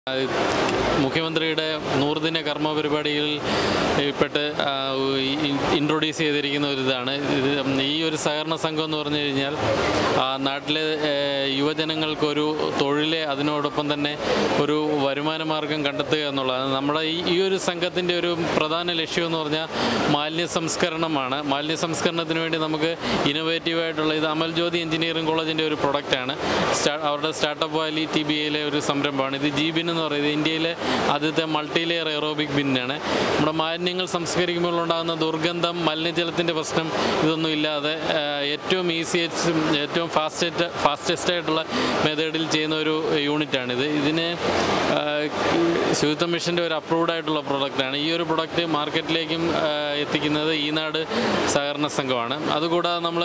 അത് മുഖ്യമന്ത്രിയുടെ നൂറുദിന കർമ്മ പരിപാടിയിൽ പെട്ട് ഇൻട്രൊഡ്യൂസ് ചെയ്തിരിക്കുന്ന ഒരു ഇതാണ് ഇത് ഈ ഒരു സഹകരണ സംഘം എന്ന് പറഞ്ഞു കഴിഞ്ഞാൽ ആ, നാട്ടിലെ ഏ, യുവജനങ്ങൾക്കൊരു തൊഴിൽ അതിനോടൊപ്പം തന്നെ ഒരു വരുമാന മാർഗം കണ്ടെത്തുക എന്നുള്ളതാണ് നമ്മുടെ ഈ ഈ ഒരു സംഘത്തിൻ്റെ ഒരു പ്രധാന ലക്ഷ്യം എന്ന് പറഞ്ഞാൽ മാലിന്യ സംസ്കരണമാണ് മാലിന്യ സംസ്കരണത്തിന് വേണ്ടി നമുക്ക് ഇന്നോവേറ്റീവായിട്ടുള്ള ഇത് അമൽ ജ്യോതി എഞ്ചിനീയറിംഗ് കോളേജിൻ്റെ ഒരു പ്രൊഡക്റ്റാണ് സ്റ്റാ അവരുടെ സ്റ്റാർട്ടപ്പ് വാലി ടി ബി എയിലെ ഒരു സംരംഭമാണ് ഇത് ജി ബിൻ എന്ന് പറയുന്നത് ഇന്ത്യയിലെ ആദ്യത്തെ മൾട്ടി ലെയർ എറോബിക് ബിന്നാണ് നമ്മുടെ മാലിന്യങ്ങൾ സംസ്കരിക്കുമ്പോൾ ഉണ്ടാകുന്ന ദുർഗന്ധം മലിനജലത്തിൻ്റെ പ്രശ്നം ഇതൊന്നും ഇല്ലാതെ ആ, ഏറ്റവും ഈസി ഏറ്റവും ഫാസ്റ്റസ്റ്റ് ഫാസ്റ്റസ്റ്റ് ആയിട്ടുള്ള മെത്തേഡിൽ ചെയ്യുന്ന ഒരു യൂണിറ്റാണിത് ഇതിന് ആ, ശുചിത്വ മിഷൻ്റെ ഒരു അപ്രൂവ്ഡ് ആയിട്ടുള്ള പ്രൊഡക്റ്റാണ് ഈ ഒരു പ്രൊഡക്റ്റ് മാർക്കറ്റിലേക്കും ആ, എത്തിക്കുന്നത് ഈ നാട് സഹകരണ സംഘമാണ് അതുകൂടാതെ നമ്മൾ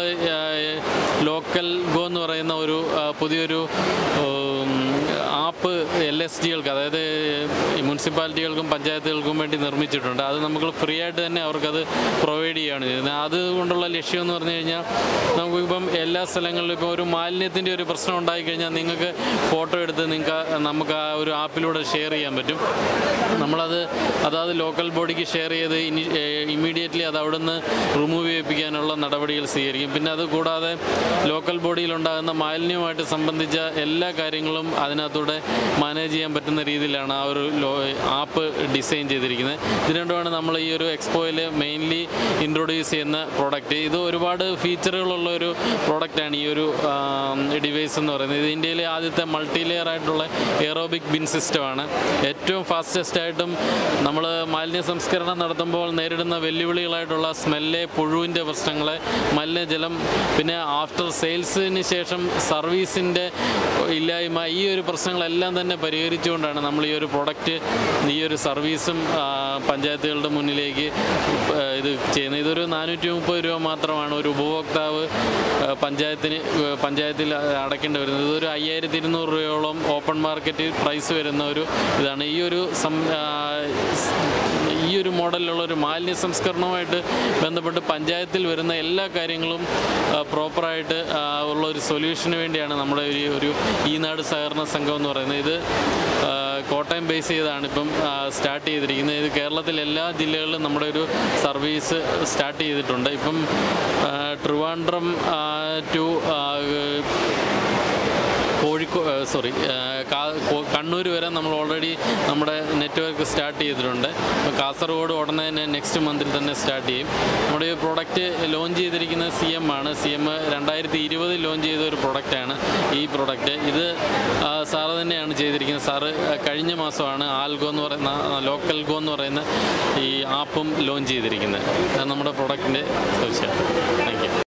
ലോക്കൽ ഗോ എന്ന് പറയുന്ന ഒരു ആ, പുതിയൊരു ഉം, ആപ്പ് എൽ എസ് ഡികൾക്ക് അതായത് ഈ മുനിസിപ്പാലിറ്റികൾക്കും പഞ്ചായത്തുകൾക്കും വേണ്ടി നിർമ്മിച്ചിട്ടുണ്ട് അത് നമുക്ക് ഫ്രീ ആയിട്ട് തന്നെ അവർക്കത് പ്രൊവൈഡ് ചെയ്യുകയാണ് ചെയ്യുന്നത് അതുകൊണ്ടുള്ള ലക്ഷ്യം എന്ന് പറഞ്ഞു കഴിഞ്ഞാൽ നമുക്കിപ്പം എല്ലാ സ്ഥലങ്ങളിലും ഇപ്പോൾ ഒരു മാലിന്യത്തിൻ്റെ ഒരു പ്രശ്നം ഉണ്ടായിക്കഴിഞ്ഞാൽ നിങ്ങൾക്ക് ഫോട്ടോ എടുത്ത് നിങ്ങൾക്ക് നമുക്ക് ആ ഒരു ആപ്പിലൂടെ ഷെയർ ചെയ്യാൻ പറ്റും നമ്മളത് അതാത് ലോക്കൽ ബോഡിക്ക് ഷെയർ ചെയ്ത് ഇനി ഇമ്മീഡിയറ്റ്ലി അത് അവിടെ നിന്ന് റിമൂവ് ചെയ്യിപ്പിക്കാനുള്ള നടപടികൾ സ്വീകരിക്കും പിന്നെ അത് കൂടാതെ ലോക്കൽ ബോഡിയിലുണ്ടാകുന്ന മാലിന്യവുമായിട്ട് സംബന്ധിച്ച എല്ലാ കാര്യങ്ങളും അതിനകത്തൂടെ മാനേജ് ചെയ്യാൻ പറ്റുന്ന രീതിയിലാണ് ആ ഒരു ലോ ആപ്പ് ഡിസൈൻ ചെയ്തിരിക്കുന്നത് ഇതിനുകൊണ്ടാണ് നമ്മൾ ഈ ഒരു എക്സ്പോയിൽ മെയിൻലി ഇൻട്രൊഡ്യൂസ് ചെയ്യുന്ന പ്രോഡക്റ്റ് ഇത് ഒരുപാട് ഫീച്ചറുകളുള്ള ഒരു പ്രോഡക്റ്റാണ് ഈ ഒരു ഡിവൈസ് എന്ന് പറയുന്നത് ഇത് ഇന്ത്യയിലെ ആദ്യത്തെ മൾട്ടി ലെയർ ആയിട്ടുള്ള എയറോബിക് ബിൻ സിസ്റ്റമാണ് ഏറ്റവും ഫാസ്റ്റസ്റ്റ് ആയിട്ടും നമ്മൾ മാലിന്യ സംസ്കരണം നടത്തുമ്പോൾ നേരിടുന്ന വെല്ലുവിളികളായിട്ടുള്ള സ്മെല്ല് പുഴുവിൻ്റെ പ്രശ്നങ്ങൾ മലിനജലം പിന്നെ ആഫ്റ്റർ സെയിൽസിന് ശേഷം സർവീസിൻ്റെ ഇല്ലായ്മ ഈ ഒരു പ്രശ്നങ്ങളെല്ലാം തന്നെ പരിഹരിച്ചുകൊണ്ടാണ് നമ്മൾ ഈ ഒരു പ്രൊഡക്റ്റ് ഈ ഒരു സർവീസും ആ, പഞ്ചായത്തുകളുടെ മുന്നിലേക്ക് ആ, ഇത് ചെയ്യുന്നത് ഇതൊരു നാനൂറ്റി മുപ്പത് രൂപ മാത്രമാണ് ഒരു ഉപഭോക്താവ് ആ, പഞ്ചായത്തിന് ആ, പഞ്ചായത്തിൽ അടയ്ക്കേണ്ടി വരുന്നത് ഇതൊരു അയ്യായിരത്തി ഇരുന്നൂറ് രൂപയോളം ഓപ്പൺ മാർക്കറ്റ് പ്രൈസ് വരുന്ന ഒരു ഇതാണ് ഈ ഒരു സം ആ, സ്- ഈ ഒരു മോഡലിലുള്ള ഒരു മാലിന്യ സംസ്കരണവുമായിട്ട് ബന്ധപ്പെട്ട് പഞ്ചായത്തിൽ വരുന്ന എല്ലാ കാര്യങ്ങളും ആ, പ്രോപ്പറായിട്ട് ആ, ഉള്ള ഒരു സൊല്യൂഷന് വേണ്ടിയാണ് നമ്മുടെ ഒരു ഒരു ഈ നാട് സഹകരണ സംഘം എന്ന് പറയുന്നത് ഇത് ആ, കോട്ടയം ബേസ് ചെയ്താണ് ഇപ്പം സ്റ്റാർട്ട് ചെയ്തിരിക്കുന്നത് ഇത് കേരളത്തിലെ എല്ലാ ജില്ലകളിലും നമ്മുടെ ഒരു സർവീസ് സ്റ്റാർട്ട് ചെയ്തിട്ടുണ്ട് ഇപ്പം ആ, ട്രിവാൻഡ്രം ടു കോഴിക്കോ സോറി കണ്ണൂർ വരെ നമ്മൾ ഓൾറെഡി നമ്മുടെ നെറ്റ്വർക്ക് സ്റ്റാർട്ട് ചെയ്തിട്ടുണ്ട് അപ്പോൾ കാസർഗോഡ് ഉടനെ തന്നെ നെക്സ്റ്റ് മന്തിൽ തന്നെ സ്റ്റാർട്ട് ചെയ്യും നമ്മുടെ ഈ പ്രോഡക്റ്റ് ലോഞ്ച് ചെയ്തിരിക്കുന്നത് സി എം ആണ് സി എം രണ്ടായിരത്തി ഇരുപതിൽ ലോഞ്ച് ചെയ്ത ഒരു പ്രൊഡക്റ്റാണ് ഈ പ്രൊഡക്റ്റ് ഇത് ആ, സാറ് തന്നെയാണ് ചെയ്തിരിക്കുന്നത് സാറ് കഴിഞ്ഞ മാസമാണ് ആൽഗോ എന്ന് പറയുന്ന ലോക്കൽ ഗോ എന്ന് പറയുന്ന ഈ ആപ്പും ലോഞ്ച് ചെയ്തിരിക്കുന്നത് അത് നമ്മുടെ പ്രൊഡക്റ്റിൻ്റെ തീർച്ചയായിട്ടും താങ്ക് യു